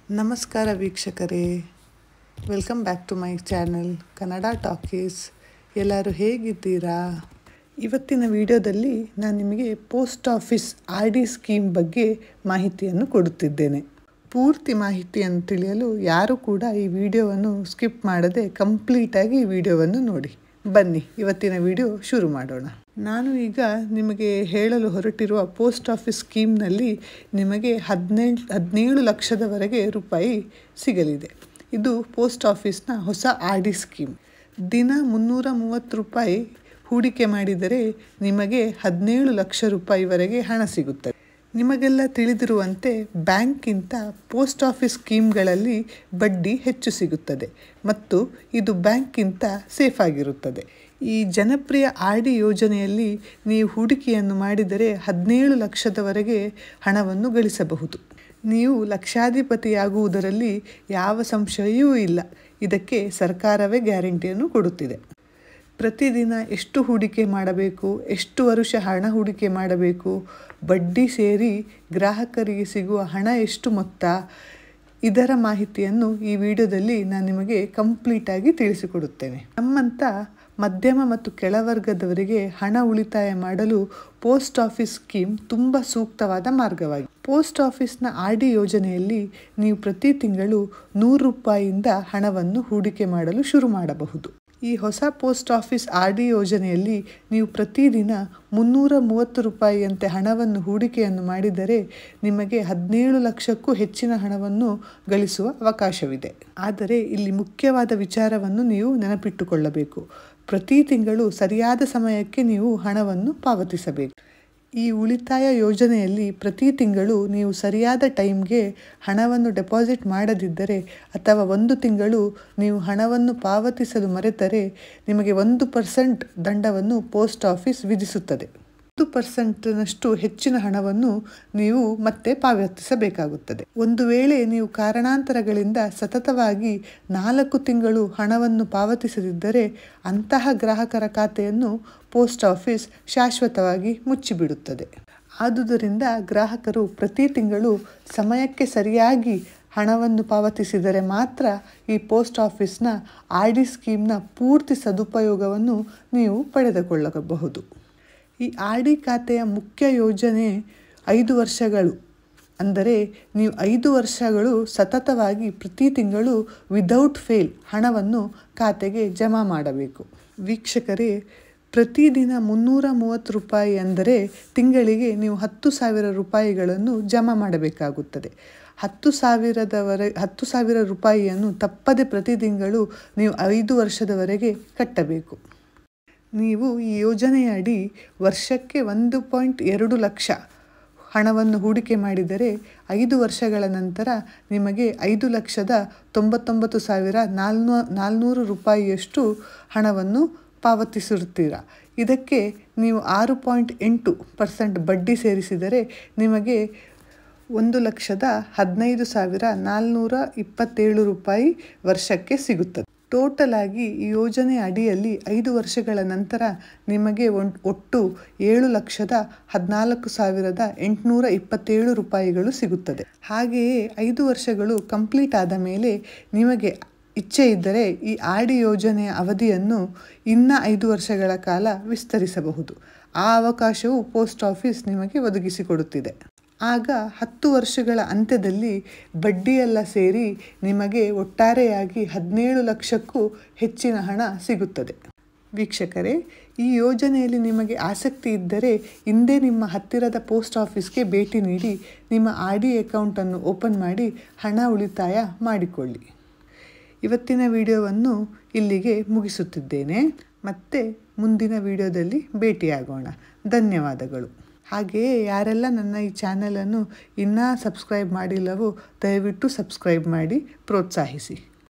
ನಮಸ್ಕಾರ ವೀಕ್ಷಕರೇ welcome back to my channel Kannada talkies ಎಲ್ಲರೂ ಹೇಗಿದ್ದೀರಾ ಇವತ್ತಿನ ವಿಡಿಯೋದಲ್ಲಿ ನಾನು ನಿಮಗೆ post office R D scheme ಬಗ್ಗೆ ಮಾಹಿತಿಯನ್ನು ಕೊಡುತ್ತಿದ್ದೇನೆ ಪೂರ್ತಿ ಮಾಹಿತಿಯನ್ನು ತಿಳಿಯಲು ಯಾರು ಕೂಡ ಈ ವಿಡಿಯೋವನ್ನು ಸ್ಕಿಪ್ ಮಾಡದೆ ಕಂಪ್ಲೀಟಾಗಿ ಈ ವಿಡಿಯೋವನ್ನು ನೋಡಿ ಬನ್ನಿ ಇವತ್ತಿನ ವಿಡಿಯೋ ಶುರು ಮಾಡೋಣ ನಾನು ಈಗ ನಿಮಗೆ ಹೇಳಲು ಹೊರಟಿರುವ ಪೋಸ್ಟ್ ಆಫೀಸ್ ಸ್ಕೀಮ್ನಲ್ಲಿ ನಿಮಗೆ ಹದಿನೆಂಟು ಹದಿನೇಳು ಲಕ್ಷದವರೆಗೆ ರೂಪಾಯಿ ಸಿಗಲಿದೆ ಇದು ಪೋಸ್ಟ್ ಆಫೀಸ್ನ ಹೊಸ ಆರ್ ಡಿ ಸ್ಕೀಮ್ ದಿನ ಮುನ್ನೂರ ಮೂವತ್ತು ರೂಪಾಯಿ ಹೂಡಿಕೆ ಮಾಡಿದರೆ ನಿಮಗೆ ಹದಿನೇಳು ಲಕ್ಷ ರೂಪಾಯಿವರೆಗೆ ಹಣ ಸಿಗುತ್ತದೆ ನಿಮಗೆಲ್ಲ ತಿಳಿದಿರುವಂತೆ ಬ್ಯಾಂಕ್ಗಿಂತ ಪೋಸ್ಟ್ ಆಫೀಸ್ ಸ್ಕೀಮ್ಗಳಲ್ಲಿ ಬಡ್ಡಿ ಹೆಚ್ಚು ಸಿಗುತ್ತದೆ ಮತ್ತು ಇದು ಬ್ಯಾಂಕ್ಗಿಂತ ಸೇಫ್ ಆಗಿರುತ್ತದೆ ಈ ಜನಪ್ರಿಯ ಆರ್ ಡಿ ಯೋಜನೆಯಲ್ಲಿ ನೀವು ಹೂಡಿಕೆಯನ್ನು ಮಾಡಿದರೆ ಹದಿನೇಳು ಲಕ್ಷದವರೆಗೆ ಹಣವನ್ನು ಗಳಿಸಬಹುದು ನೀವು ಲಕ್ಷಾಧಿಪತಿಯಾಗುವುದರಲ್ಲಿ ಯಾವ ಸಂಶಯವೂ ಇಲ್ಲ ಇದಕ್ಕೆ ಸರ್ಕಾರವೇ ಗ್ಯಾರಂಟಿಯನ್ನು ಕೊಡುತ್ತಿದೆ ಪ್ರತಿದಿನ ಎಷ್ಟು ಹೂಡಿಕೆ ಮಾಡಬೇಕು ಎಷ್ಟು ವರುಷ ಹಣ ಹೂಡಿಕೆ ಮಾಡಬೇಕು ಬಡ್ಡಿ ಸೇರಿ ಗ್ರಾಹಕರಿಗೆ ಸಿಗುವ ಹಣ ಎಷ್ಟು ಮೊತ್ತ ಇದರ ಮಾಹಿತಿಯನ್ನು ಈ ವಿಡಿಯೋದಲ್ಲಿ ನಾನು ನಿಮಗೆ ಕಂಪ್ಲೀಟಾಗಿ ತಿಳಿಸಿಕೊಡುತ್ತೇನೆ ನಮ್ಮಂಥ ಮಧ್ಯಮ ಮತ್ತು ಕೆಳವರ್ಗದವರಿಗೆ ಹಣ ಉಳಿತಾಯ ಮಾಡಲು ಪೋಸ್ಟ್ ಆಫೀಸ್ ಸ್ಕೀಮ್ ತುಂಬ ಸೂಕ್ತವಾದ ಮಾರ್ಗವಾಗಿದೆ ಪೋಸ್ಟ್ ಆಫೀಸ್ನ ಆರ್ ಡಿ ಯೋಜನೆಯಲ್ಲಿ ನೀವು ಪ್ರತಿ ತಿಂಗಳು ನೂರು ರೂಪಾಯಿಯಿಂದ ಹಣವನ್ನು ಹೂಡಿಕೆ ಮಾಡಲು ಶುರು ಮಾಡಬಹುದು ಈ ಹೊಸ ಪೋಸ್ಟ್ ಆಫೀಸ್ ಆರ್ ಡಿ ಯೋಜನೆಯಲ್ಲಿ ನೀವು ಪ್ರತಿದಿನ ಮುನ್ನೂರ ಮೂವತ್ತು ರೂಪಾಯಿಯಂತೆ ಹಣವನ್ನು ಹೂಡಿಕೆಯನ್ನು ಮಾಡಿದರೆ ನಿಮಗೆ ಹದಿನೇಳು ಲಕ್ಷಕ್ಕೂ ಹೆಚ್ಚಿನ ಹಣವನ್ನು ಗಳಿಸುವ ಅವಕಾಶವಿದೆ ಆದರೆ ಇಲ್ಲಿ ಮುಖ್ಯವಾದ ವಿಚಾರವನ್ನು ನೀವು ನೆನಪಿಟ್ಟುಕೊಳ್ಳಬೇಕು ಪ್ರತಿ ತಿಂಗಳು ಸರಿಯಾದ ಸಮಯಕ್ಕೆ ನೀವು ಹಣವನ್ನು ಪಾವತಿಸಬೇಕು ಈ ಉಳಿತಾಯ ಯೋಜನೆಯಲ್ಲಿ ಪ್ರತಿ ತಿಂಗಳು ನೀವು ಸರಿಯಾದ ಟೈಮ್ಗೆ ಹಣವನ್ನು ಡೆಪಾಸಿಟ್ ಮಾಡದಿದ್ದರೆ ಅಥವಾ ಒಂದು ತಿಂಗಳು ನೀವು ಹಣವನ್ನು ಪಾವತಿಸಲು ಮರೆತರೆ ನಿಮಗೆ ಒಂದು ಪರ್ಸೆಂಟ್ ದಂಡವನ್ನು ಪೋಸ್ಟ್ ಆಫೀಸ್ ವಿಧಿಸುತ್ತದೆ ಒಂದು ಪರ್ಸೆಂಟ್ನಷ್ಟು ಹೆಚ್ಚಿನ ಹಣವನ್ನು ನೀವು ಮತ್ತೆ ಪಾವತಿಸಬೇಕಾಗುತ್ತದೆ ಒಂದು ವೇಳೆ ನೀವು ಕಾರಣಾಂತರಗಳಿಂದ ಸತತವಾಗಿ ನಾಲ್ಕು ತಿಂಗಳು ಹಣವನ್ನು ಪಾವತಿಸದಿದ್ದರೆ ಅಂತಹ ಗ್ರಾಹಕರ ಖಾತೆಯನ್ನು ಪೋಸ್ಟ್ ಆಫೀಸ್ ಶಾಶ್ವತವಾಗಿ ಮುಚ್ಚಿಬಿಡುತ್ತದೆ ಆದುದರಿಂದ ಗ್ರಾಹಕರು ಪ್ರತಿ ತಿಂಗಳು ಸಮಯಕ್ಕೆ ಸರಿಯಾಗಿ ಹಣವನ್ನು ಪಾವತಿಸಿದರೆ ಮಾತ್ರ ಈ ಪೋಸ್ಟ್ ಆಫೀಸ್ನ ಆರ್ ಡಿ ಸ್ಕೀಮ್ನ ಪೂರ್ತಿ ಸದುಪಯೋಗವನ್ನು ನೀವು ಪಡೆದುಕೊಳ್ಳಬಹುದು ಈ ಆರ್ ಡಿ ಖಾತೆಯ ಮುಖ್ಯ ಯೋಜನೆ ಐದು ವರ್ಷಗಳು ಅಂದರೆ ನೀವು ಐದು ವರ್ಷಗಳು ಸತತವಾಗಿ ಪ್ರತಿ ತಿಂಗಳು ವಿದೌಟ್ ಫೇಲ್ ಹಣವನ್ನು ಖಾತೆಗೆ ಜಮಾ ಮಾಡಬೇಕು ವೀಕ್ಷಕರೇ ಪ್ರತಿದಿನ ಮುನ್ನೂರ ಮೂವತ್ತು ರೂಪಾಯಿ ಅಂದರೆ ತಿಂಗಳಿಗೆ ನೀವು ಹತ್ತು ಸಾವಿರ ರೂಪಾಯಿಗಳನ್ನು ಜಮಾ ಮಾಡಬೇಕಾಗುತ್ತದೆ ಹತ್ತು ಸಾವಿರದವರೆ ಹತ್ತು ಸಾವಿರ ರೂಪಾಯಿಯನ್ನು ತಪ್ಪದೆ ಪ್ರತಿ ತಿಂಗಳು ನೀವು ಐದು ವರ್ಷದವರೆಗೆ ಕಟ್ಟಬೇಕು ನೀವು ಈ ಯೋಜನೆಯಡಿ ವರ್ಷಕ್ಕೆ ಒಂದು ಪಾಯಿಂಟ್ ಎರಡು ಲಕ್ಷ ಹಣವನ್ನು ಹೂಡಿಕೆ ಮಾಡಿದರೆ ಐದು ವರ್ಷಗಳ ನಂತರ ನಿಮಗೆ ಐದು ಲಕ್ಷದ ತೊಂಬತ್ತೊಂಬತ್ತು ಸಾವಿರ ನಾಲ್ನೂ ನಾಲ್ನೂರು ರೂಪಾಯಿಯಷ್ಟು ಹಣವನ್ನು ಪಾವತಿಸಿರುತ್ತೀರ ಇದಕ್ಕೆ ನೀವು ಆರು ಪಾಯಿಂಟ್ ಎಂಟು ಪರ್ಸೆಂಟ್ ಬಡ್ಡಿ ಸೇರಿಸಿದರೆ ನಿಮಗೆ ಒಂದು ಲಕ್ಷದ ಹದಿನೈದು ಸಾವಿರ ನಾಲ್ನೂರ ಇಪ್ಪತ್ತೇಳು ರೂಪಾಯಿ ವರ್ಷಕ್ಕೆ ಸಿಗುತ್ತದೆ ಟೋಟಲ್ ಆಗಿ ಈ ಯೋಜನೆ ಅಡಿಯಲ್ಲಿ ಐದು ವರ್ಷಗಳ ನಂತರ ನಿಮಗೆ ಒಟ್ಟು ಏಳು ಲಕ್ಷದ ಹದಿನಾಲ್ಕು ಸಾವಿರದ ಎಂಟುನೂರ ಇಪ್ಪತ್ತೇಳು ರೂಪಾಯಿಗಳು ಸಿಗುತ್ತದೆ ಹಾಗೆಯೇ ಐದು ವರ್ಷಗಳು ಕಂಪ್ಲೀಟ್ ಆದ ಮೇಲೆ ನಿಮಗೆ ಇಚ್ಛೆ ಇದ್ದರೆ ಈ ಆರ್ ಡಿ ಯೋಜನೆಯ ಅವಧಿಯನ್ನು ಇನ್ನು ಐದು ವರ್ಷಗಳ ಕಾಲ ವಿಸ್ತರಿಸಬಹುದು ಆ ಅವಕಾಶವು ಪೋಸ್ಟ್ ಆಫೀಸ್ ನಿಮಗೆ ಒದಗಿಸಿಕೊಡುತ್ತಿದೆ ಆಗ ಹತ್ತು ವರ್ಷಗಳ ಅಂತ್ಯದಲ್ಲಿ ಬಡ್ಡಿಯೆಲ್ಲ ಸೇರಿ ನಿಮಗೆ ಒಟ್ಟಾರೆಯಾಗಿ ಹದಿನೇಳು ಲಕ್ಷಕ್ಕೂ ಹೆಚ್ಚಿನ ಹಣ ಸಿಗುತ್ತದೆ ವೀಕ್ಷಕರೇ ಈ ಯೋಜನೆಯಲ್ಲಿ ನಿಮಗೆ ಆಸಕ್ತಿ ಇದ್ದರೆ ಹಿಂದೆ ನಿಮ್ಮ ಹತ್ತಿರದ ಪೋಸ್ಟ್ ಆಫೀಸ್ಗೆ ಭೇಟಿ ನೀಡಿ ನಿಮ್ಮ ಆರ್ ಡಿ ಅಕೌಂಟನ್ನು ಓಪನ್ ಮಾಡಿ ಹಣ ಉಳಿತಾಯ ಮಾಡಿಕೊಳ್ಳಿ ಇವತ್ತಿನ ವಿಡಿಯೋವನ್ನು ಇಲ್ಲಿಗೆ ಮುಗಿಸುತ್ತಿದ್ದೇನೆ ಮತ್ತೆ ಮುಂದಿನ ವಿಡಿಯೋದಲ್ಲಿ ಭೇಟಿಯಾಗೋಣ ಧನ್ಯವಾದಗಳು ಹಾಗೆಯೇ ಯಾರೆಲ್ಲ ನನ್ನ ಈ ಚಾನಲನ್ನು ಇನ್ನೂ ಸಬ್ಸ್ಕ್ರೈಬ್ ಮಾಡಿಲ್ಲವೋ ದಯವಿಟ್ಟು ಸಬ್ಸ್ಕ್ರೈಬ್ ಮಾಡಿ ಪ್ರೋತ್ಸಾಹಿಸಿ